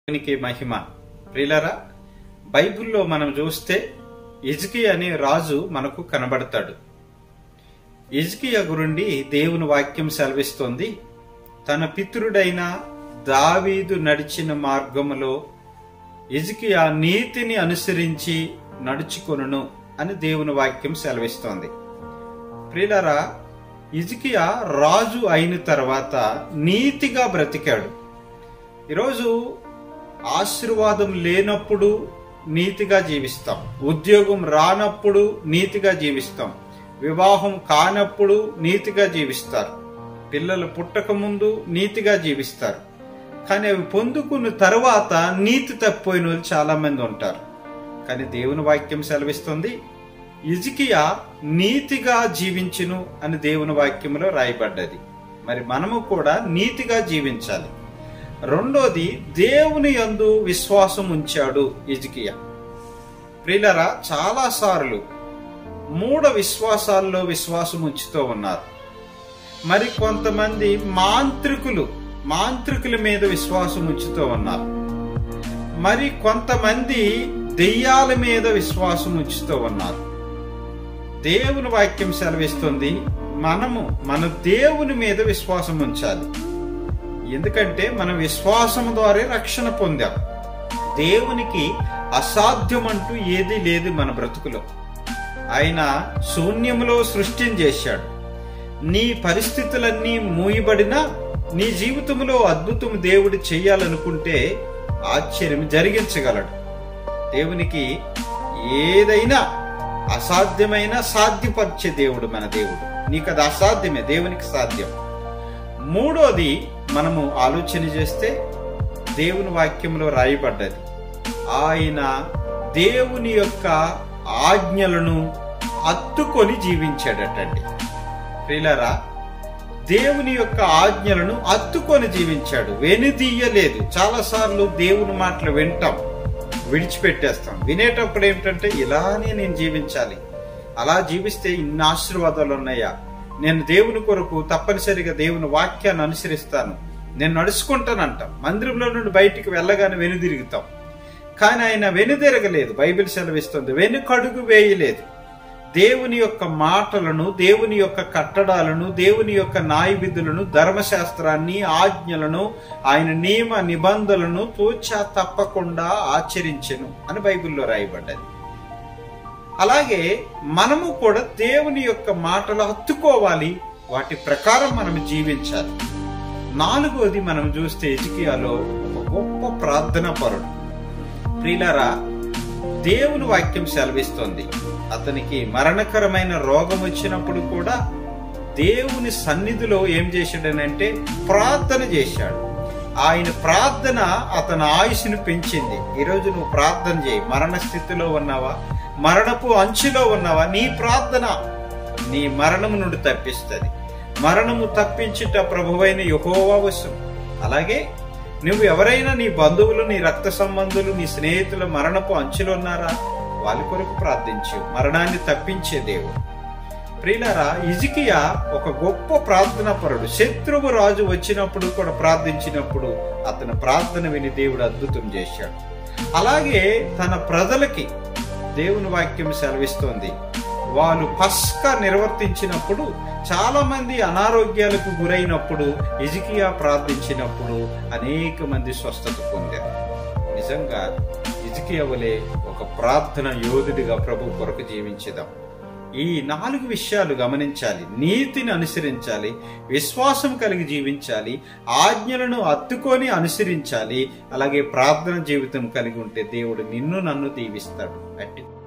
దేవునికి మహిమ ప్రియులరా బైబిల్లో మనం చూస్తే ఇజ్కి అనే రాజు మనకు కనబడతాడు ఇజ్కియ గురుండి దేవుని వాక్యం సెలవిస్తోంది తన పితరుడైన దావీదు నడిచిన మార్గములో ఇజ్కియా నీతిని అనుసరించి నడుచుకొనును అని దేవుని వాక్యం సెలవిస్తోంది ప్రియులరా ఇజ్కియా రాజు అయిన తర్వాత నీతిగా బ్రతికాడు ఈరోజు ఆశీర్వాదం లేనప్పుడు నీతిగా జీవిస్తాం ఉద్యోగం రానప్పుడు నీతిగా జీవిస్తాం వివాహం కానప్పుడు నీతిగా జీవిస్తారు పిల్లలు పుట్టక ముందు నీతిగా జీవిస్తారు కానీ అవి పొందుకున్న తర్వాత నీతి తప్పిపోయిన వాళ్ళు చాలా మంది ఉంటారు కానీ దేవుని వాక్యం సెలవిస్తుంది ఇజికియా నీతిగా జీవించును అని దేవుని వాక్యంలో రాయబడ్డది మరి మనము కూడా నీతిగా జీవించాలి రెండోది దేవుని యందు విశ్వాసం ఉంచాడు ఇజికియా ప్రియులరా చాలా సార్లు మూఢ విశ్వాసాల్లో విశ్వాసం ఉంచుతూ ఉన్నారు మరి కొంతమంది మాంత్రికులు మాంత్రికుల మీద విశ్వాసం ఉంచుతూ ఉన్నారు మరి కొంతమంది దెయ్యాల మీద విశ్వాసం ఉంచుతూ ఉన్నారు దేవుని వాక్యం సెలవిస్తుంది మనము మన దేవుని మీద విశ్వాసం ఉంచాలి ఎందుకంటే మనం విశ్వాసం ద్వారా రక్షణ పొందాం దేవునికి అసాధ్యం అంటూ ఏదీ లేదు మన బ్రతుకులో ఆయన శూన్యములో సృష్టిని చేశాడు నీ పరిస్థితులన్నీ మూయబడినా నీ జీవితంలో అద్భుతం దేవుడు చేయాలనుకుంటే ఆశ్చర్యం జరిగించగలడు దేవునికి ఏదైనా అసాధ్యమైన సాధ్యపరిచే దేవుడు మన దేవుడు నీకు అది అసాధ్యమే దేవునికి సాధ్యం మూడోది మనము ఆలోచన చేస్తే దేవుని వాక్యంలో రాయబడ్డది ఆయన దేవుని యొక్క ఆజ్ఞలను అత్తుకొని జీవించాడటండి ప్రియులరా దేవుని యొక్క ఆజ్ఞలను అత్తుకొని జీవించాడు వెనుదీయలేదు చాలాసార్లు దేవుని మాటలు వింటాం విడిచిపెట్టేస్తాం వినేటప్పుడు ఏమిటంటే ఇలానే నేను జీవించాలి అలా జీవిస్తే ఇన్ని ఆశీర్వాదాలు ఉన్నాయా నేను దేవుని కొరకు తప్పనిసరిగా దేవుని వాక్యాన్ని అనుసరిస్తాను నేను నడుచుకుంటానంటాం మందిరంలో నుండి బయటికి వెళ్ళగానే వెనుదిరుగుతాం కానీ ఆయన వెనుదిరగలేదు బైబిల్ సెలవిస్తుంది వెనుకడుగు వేయలేదు దేవుని యొక్క మాటలను దేవుని యొక్క కట్టడాలను దేవుని యొక్క న్యాయ విధులను ధర్మశాస్త్రాన్ని ఆజ్ఞలను ఆయన నియమ నిబంధనలను తూచా తప్పకుండా ఆచరించెను అని బైబిల్లో రాయబడ్డది అలాగే మనము కూడా దేవుని యొక్క మాటలు హత్తుకోవాలి వాటి ప్రకారం మనం జీవించాలి నాలుగోది మనం చూస్తే ఎజికియాలో ఒక గొప్ప ప్రార్థన పరుడు ప్రియులరా దేవుని వాక్యం సెలవిస్తోంది అతనికి మరణకరమైన రోగం వచ్చినప్పుడు కూడా దేవుని సన్నిధిలో ఏం చేశాడనంటే ప్రార్థన చేశాడు ఆయన ప్రార్థన అతని ఆయుష్ను పెంచింది ఈరోజు నువ్వు ప్రార్థన చేయి మరణ స్థితిలో ఉన్నావా మరణపు అంచులో ఉన్నావా నీ ప్రార్థన నీ మరణము నుండి తప్పిస్తుంది మరణము తప్పించుట ప్రభువైన యహోవా వశం అలాగే నువ్వు ఎవరైనా నీ బంధువులు నీ రక్త సంబంధులు నీ స్నేహితులు మరణపు అంచులు ఉన్నారా వాళ్ళ కొరకు ప్రార్థించు మరణాన్ని తప్పించే దేవుడు ప్రియులారా ఇజికియా ఒక గొప్ప ప్రార్థన పరుడు శత్రువు రాజు వచ్చినప్పుడు కూడా ప్రార్థించినప్పుడు అతని ప్రార్థన విని దేవుడు అద్భుతం చేశాడు అలాగే తన ప్రజలకి దేవుని వాక్యం సెలవిస్తోంది వాళ్ళు పస్క నిర్వర్తించినప్పుడు చాలా మంది అనారోగ్యాలకు గురైనప్పుడు ఇజికియా ప్రార్థించినప్పుడు అనేక మంది స్వస్థత పొందారు నిజంగా ఇజికియా వలె ఒక ప్రార్థన యోధుడిగా ప్రభు కొరకు జీవించుదాం ఈ నాలుగు విషయాలు గమనించాలి నీతిని అనుసరించాలి విశ్వాసం కలిగి జీవించాలి ఆజ్ఞలను అత్తుకొని అనుసరించాలి అలాగే ప్రార్థన జీవితం కలిగి ఉంటే దేవుడు నిన్ను నన్ను దీవిస్తాడు అట్టి